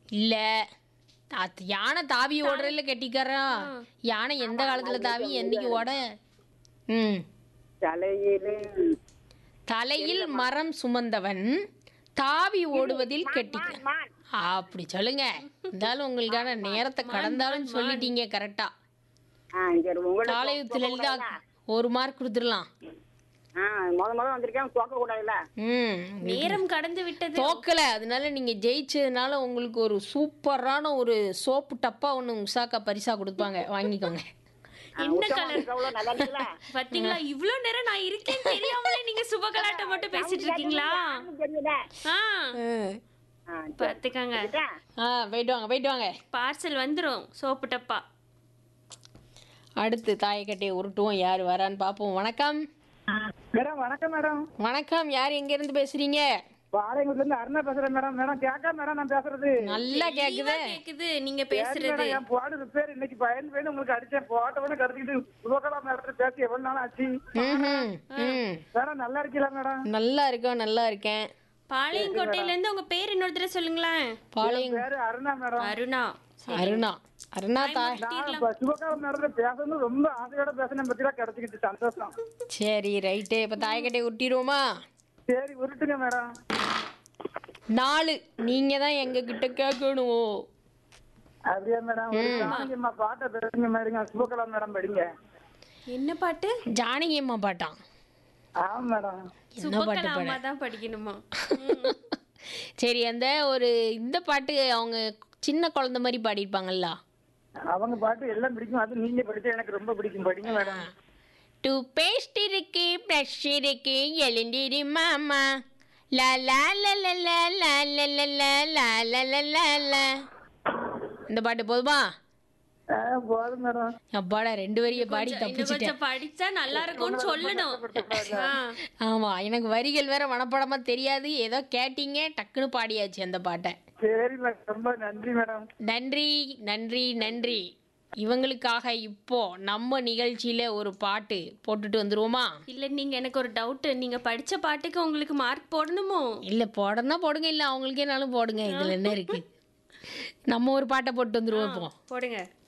இல்ல அது யானை தாவி ஓடுறதுல கெட்டிக்காரன் யானை எந்த காலத்துல தாவி என்னைக்கு ஓட ம் தலையிலே தலையில் மரம் சுமந்தவன் தாவி ஓடுவதில் கெட்டிக்க மான் அப்படி சொல்லுங்க இருந்தாலும் உங்களுக்கான நேரத்தை கடந்தாலும் சொல்லிட்டீங்க கரெக்டா ஆ சரி உங்களுக்கு காலையத்து லலிதா ஒரு மார்க் கொடுத்துடலாம் ஆ முத முத வந்திருக்கேன் தோக்க கூடாதுல்ல ம் நேரம் கடந்து விட்டது தோக்கல அதனால நீங்க ஜெயிச்சதுனால உங்களுக்கு ஒரு சூப்பரான ஒரு சோப்பு டப்பா ஒன்று உஷாக்கா பரிசா கொடுப்பாங்க வாங்கிக்கோங்க என்ன கலர் எவ்வளவு நல்லா இருக்குல்ல பாத்தீங்களா இவ்ளோ நேரம் நான் இருக்கேன் தெரியாமலே நீங்க சுபகலாட்டம் மட்டும் பேசிட்டு இருக்கீங்களா தெரியல ஆ ஆ சரி. பாத்துக்கங்க இருக்கா? ஆ போயிட்டு வாங்க போயிட்டு வாங்க பார்சல் வந்துரும் சோப்பு டப்பா அடுத்து தாயக்கட்டையை உருட்டுவோம் யார் வரான்னு பார்ப்போம் வணக்கம் மேடம் வணக்கம் மேடம் வணக்கம் யார் எங்க இருந்து பேசுறீங்க பாளையங்குடில இருந்து அருணா பேசுறேன் மேடம் மேடம் கேட்க மேடம் நான் பேசுறது நல்லா கேக்குது தெளிவா கேக்குது நீங்க சரி பேசுறது மேடம், என் போடு ரிப்பேர் இன்னைக்கு பயன் பயன் உங்களுக்கு அடிச்சேன் போட்ட உடனே கருத்துக்கிட்டு சுபகலா மேடத்துல பேசி எவ்வளவு நாள் ஆச்சு ம்ஹும். ம் மேடம் நல்லா இருக்கீங்களா மேடம் நல்லா இருக்கேன் நல்லா இருக்கேன் பாளையங்கோட்டையில இருந்து உங்க பேர் இன்னொரு தடவை சொல்லுங்களேன் பாளையம் பேரு அருணா மேடம் அருணா அருணா அருணா தா நான் இப்ப சுபகலா மேடத்துல பேசணும் ரொம்ப ஆசையோட பேசினேன் பத்தியா கிடைச்சிக்கிட்டு சந்தோஷம் சரி ரைட்டு இப்போ தாயக்கட்டையை உருட்டிடுவோமா சரி உருட்டுங்க மேடம் நாலு நீங்க தான் எங்க கிட்ட கேட்கணும் அப்படியே மேடம் ஒரு ஜானகியம்மா பாட்டை பேசுங்க மாதிரிங்க சுபகலா மேடம் படிங்க என்ன பாட்டு ஜானகி அம்மா பாட்டான் ஆமா மேடம் என்ன பாட்டு சுபகலா பாட அம்மா தான் படிக்கணுமா சரி அந்த ஒரு இந்த பாட்டு அவங்க சின்ன குழந்தை மாதிரி பாடியிருப்பாங்கல்ல அவங்க பாட்டு எல்லாம் பிடிக்கும் அது நீங்க படிச்சா எனக்கு ரொம்ப பிடிக்கும் படிங்க மேடம் டூ பேஸ்ட் இருக்கு ப்ரஷ் இருக்கு எழுந்திரி மாமா லா லா லா லா லா லா லா லா லா லா லா லா லா லா இந்த பாட்டு போதுமா ஆ, போதும் மேடம் அப்பாடா ரெண்டு வரிய பாடி இன்னும் தப்பிச்சிட்டேன் கொஞ்சம் படிச்சா நல்லா இருக்கும்னு சொல்லணும் ஆ. ஆமா எனக்கு வரிகள் வேற மனப்படமா தெரியாது ஏதோ கேட்டீங்க டக்குன்னு பாடியாச்சு அந்த பாட்டை சரி மேடம் ரொம்ப நன்றி மேடம் நன்றி நன்றி நன்றி இவங்களுக்காக இப்போ நம்ம நிகழ்ச்சியில ஒரு பாட்டு போட்டுட்டு வந்துருவோமா இல்ல நீங்க எனக்கு ஒரு டவுட் நீங்க படிச்ச பாட்டுக்கு உங்களுக்கு மார்க் போடணுமோ இல்ல போடனா போடுங்க இல்ல அவங்களுக்கேனாலும் போடுங்க இதுல என்ன இருக்கு நம்ம ஒரு பாட்டை போட்டு வந்துருவோம் இப்போ போடுங்க